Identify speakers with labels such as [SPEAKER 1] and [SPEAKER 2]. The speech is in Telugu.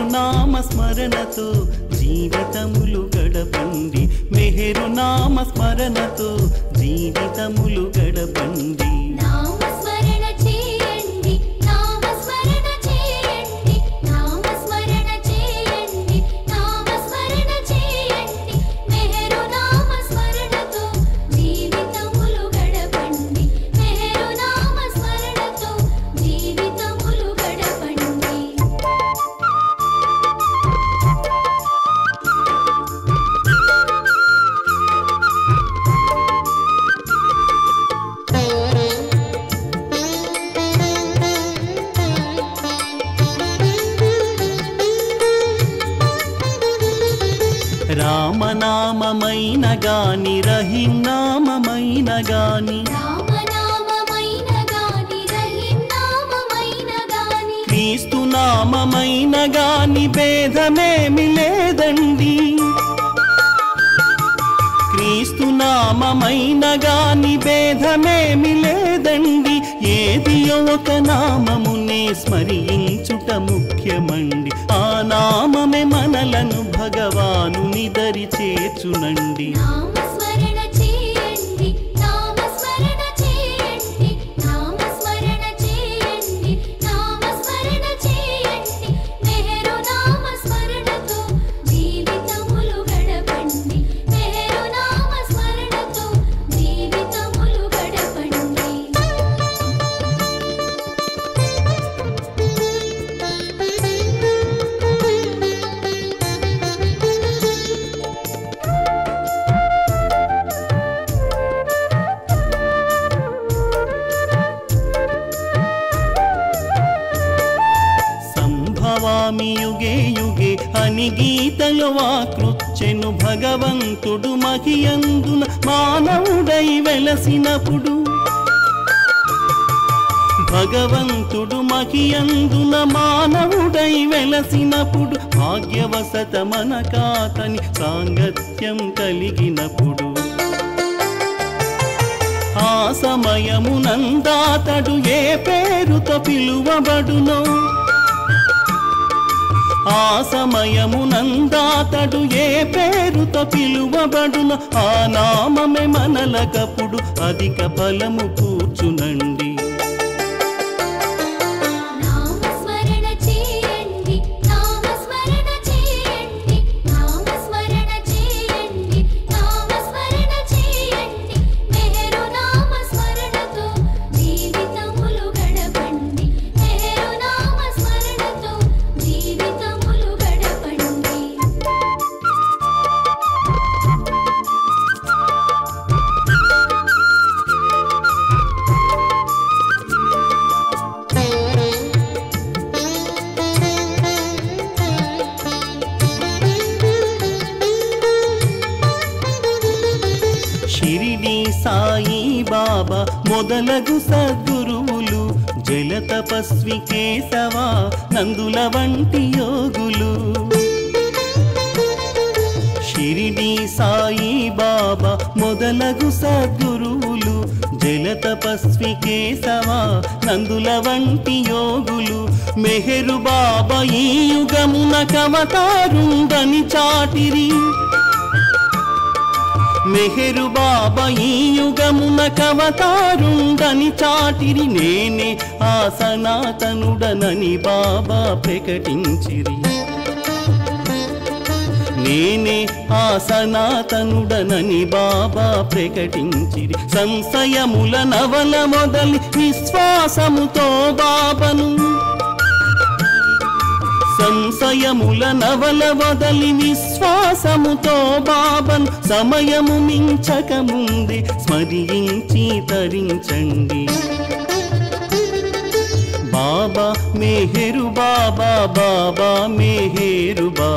[SPEAKER 1] నామ స్మరణతో జీవితములు గడపండి మెహరు నామ స్మరణతో జీవితములు గడపండి
[SPEAKER 2] నామస్మరణ చేయండి నామస్మరణ చేయండి నామస్మరణ చేయండి నామస్మరణ చేయండి మెహరు నామస్మరణతో జీవితములు గడపండి మెహరు నామస్మరణతో జీవితములు గడపండి
[SPEAKER 1] రామనామమైన గాని రహీం నామమైన గాని
[SPEAKER 2] రామనామమైన గాని రహీం నామమైన గాని
[SPEAKER 1] క్రీస్తు నామమైన గాని భేదమేమి లేదండి క్రీస్తు నామమైన గాని భేదమేమి లేదండి ఏది ఒక నామమునే స్మరించుట ముఖ్యమండి ఆ నామమే మనలను భగవాను నిదరి చేర్చునండి
[SPEAKER 2] నామస్మరణ చేయండి నామస్మరణ చేయండి నామస్మరణ చేయండి నామస్మరణ చేయండి మెహరు నామస్మరణతో జీవితములు గడపండి మెహరు నామస్మరణతో జీవితములు గడపండి
[SPEAKER 1] సంభవామి యుగే యుగే అని గీతలు వాకృచ్చెను భగవంతుడు మహియందున మానవుడై వెలసినప్పుడు భగవంతుడు మహియందున మానవుడై వెలసినప్పుడు భాగ్యవసత మన కాతని సాంగత్యం కలిగినప్పుడు ఆ సమయమునందాతడు ఏ పేరుతో పిలువబడునో ఆ సమయమునందాతడు ఏ పేరుతో పిలువబడును ఆ నామమే మనలకప్పుడు అధిక ఫలము కూర్చునండి
[SPEAKER 2] నామస్మరణ చేయండి నామస్మరణ చేయండి నామస్మరణ చేయండి నామస్మరణ చేయండి మెహరు నామస్మరణతో జీవితములు గడపండి మెహరు నామస్మరణతో జీవితములు గడపండి
[SPEAKER 1] షిరిడి సాయి బాబా మొదలగు సద్గురువులు జల తపస్వి కేశవ నందుల వంటి యోగులు షిరిడి సాయి బాబా మొదలగు సద్గురువులు జల తపస్వి కేశవ నందుల వంటి యోగులు మెహరు బాబా ఈ యుగమున కవతారుందని చాటిరి మెహరు బాబా ఈ యుగమున కవతారుండని చాటిరి నేనే ఆ సనాతనుడనని బాబా ప్రకటించిరి నేనే ఆ సనాతనుడనని బాబా ప్రకటించిరి సంశయముల నవల మొదలి విశ్వాసముతో బాబను సంశయముల నవల వదలి విశ్వాసముతో బాబన్ సమయము మించక ముందే స్మరించి తరించండి బాబా మేహేరు బాబా బాబా మేహేరు బాబా